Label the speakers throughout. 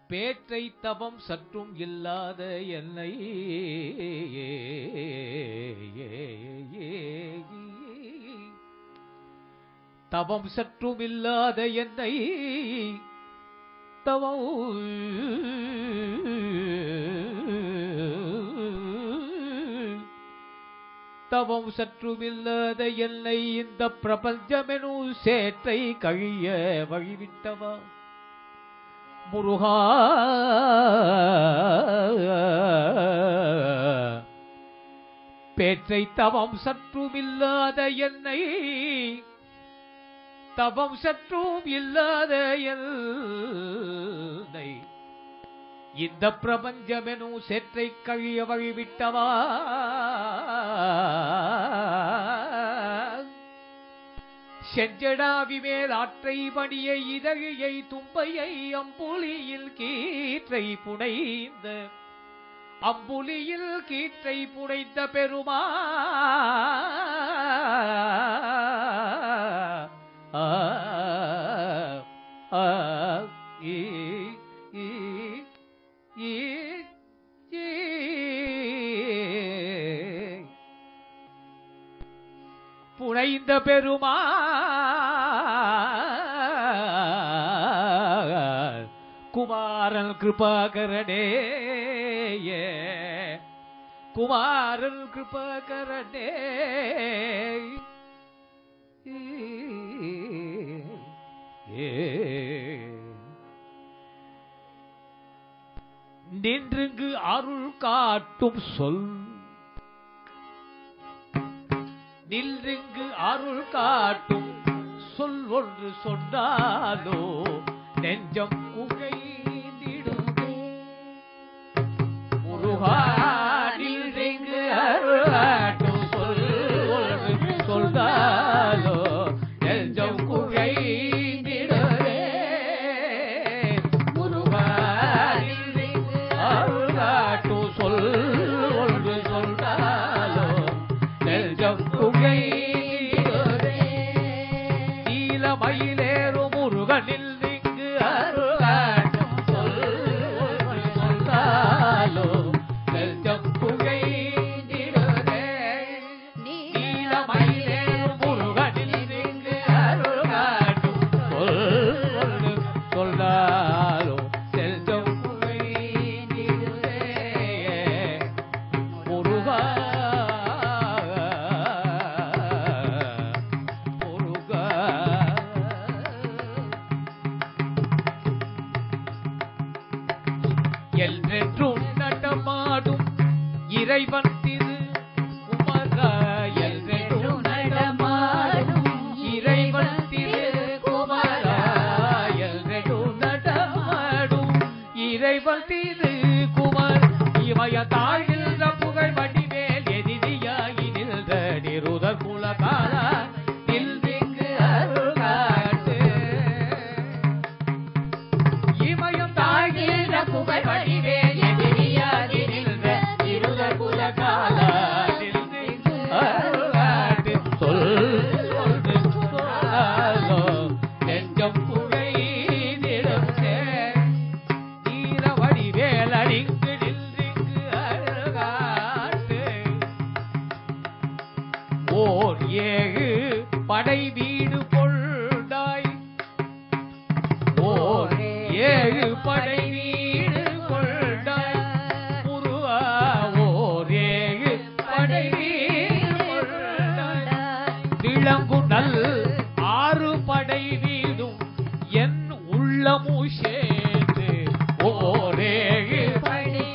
Speaker 1: பேற்றை தவம் சற்றும் இல்லாத என்னை தவம் சற்றும் இல்லாத என்னை தவம் தவம் சற்றுமில்லாத என்னை இந்த பிரபஞ்சமெனு சேற்றை கழிய வழிவிட்டவா முருகா பேற்றை தவம் சற்றுமில்லாத என்னை தவம் சற்றும் இல்லாத என்னை இந்த பிரபஞ்சமெனும் சேற்றை கழிய வழிவிட்டவா செஞ்சடாவி மேல் ஆற்றை மணியை இதழியை தும்பையை அம்புலியில் கீற்றை புனைந்த அம்புலியில் கீற்றை புனைந்த பெருமா ஆ ஆ ஈ ஈ ஈ ஈ புனைந்த பெருமா குமாரன் கிருபாகரனே குமாரன் கிருபாகரனே நின்றுங்கு அருள் காட்டும் சொல் நின்றுங்கு அருள் காட்டும் சொல் ஒன்று சொன்னாலோ நெஞ்சம் உகைந்திடுமே முருகா நின்றுங்கு அருள் காட்டும் சொல் ஒன்று சொன்னாலோ நெஞ்சம் குகைந்திடுமே முருகா நின்றுங்கு அருள் காட்டும் சொல் ஒன்று சொன்னாலோ நெஞ்சம் குகைந்திடுமே நீலமயிலேறும் முருகனில் நிங்கு அருளாட்டும் சொல் ஒன்று சொன்னாலோ நெஞ்சம் புகைந்திடுதே. நீலமயிலேறும் முருகனில் நிங்கு அருளாட்டும் சொல் ஒன்று சொன்னாலோ நெஞ்சம் புகைந்திடுதே. முருகா முருகா என்றென்றும் நடமாடும் இறைவன் திரு குமரா என்றென்றும் நடமாடும் இறைவன் திரு குமரா என்றென்றும் நடமாடும் இறைவன் திரு குமர் இமய தாழ்கின்ற புகழ் வடிவேல் எதிரியாகி நின்ற நிருதர் குலகாலா நில்விங்கு அருள்காட்டு இமயம் தாழ்கின்ற புகழ் வடிவேல் எதிரியாகி நின்ற நிருதர் குலகாலா நில்விங்கு அருள்காட்டு சொல் ஒன்று சொல்லாலோ நெஞ்சம் புகைதிடும் சேர் நீல வடிவேல் அடிங்கு நின்றிங்கு அருள்காட்டு ஓர் ஏழு படை வீடு கொண்டாய் ஓர் ஏழு படை வீடு கொண்டாய் முருகா ஓர் ஏழு படை வீடு கொண்டாய் விளங்குனல் ஆறு படை வீடும் என் உள்ளமு சேர்ந்து ஓரேழு படை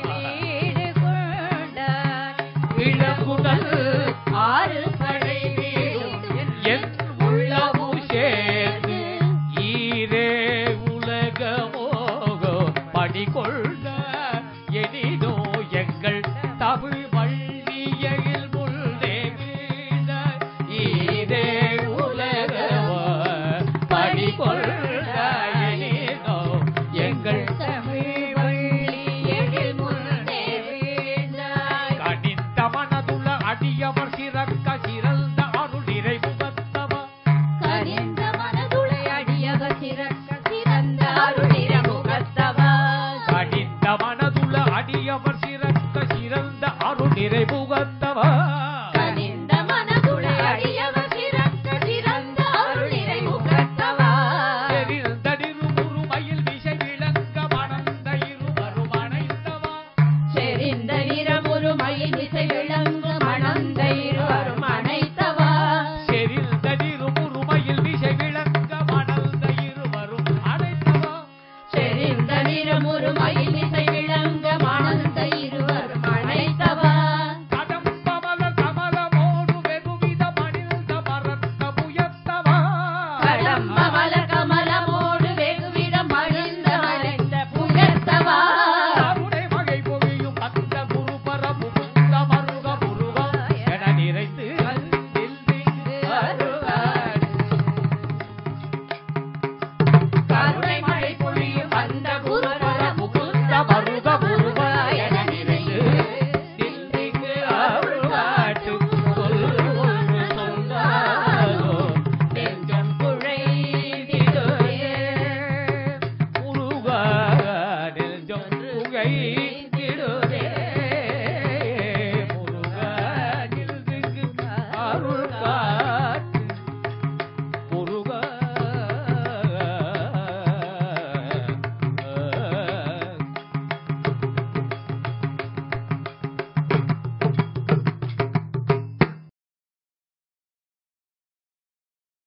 Speaker 1: விளங்குனல் ஆறு படை வீடும் என் உள்ளமு சேர்ந்து ஈரே உலகமோகோ படிகொண்ட எனிதோ எங்கள் தமிழ் வள்ளியில் முள்ளே வீழ்ந்த ஈரே உலகமோ படிகொண்ட எனிதோ எங்கள் கனிந்த மனதுள்ள அடியவர் சிறக்க சிறந்த அருள் நிறைமுகத்தவா
Speaker 2: ஒரு மயில்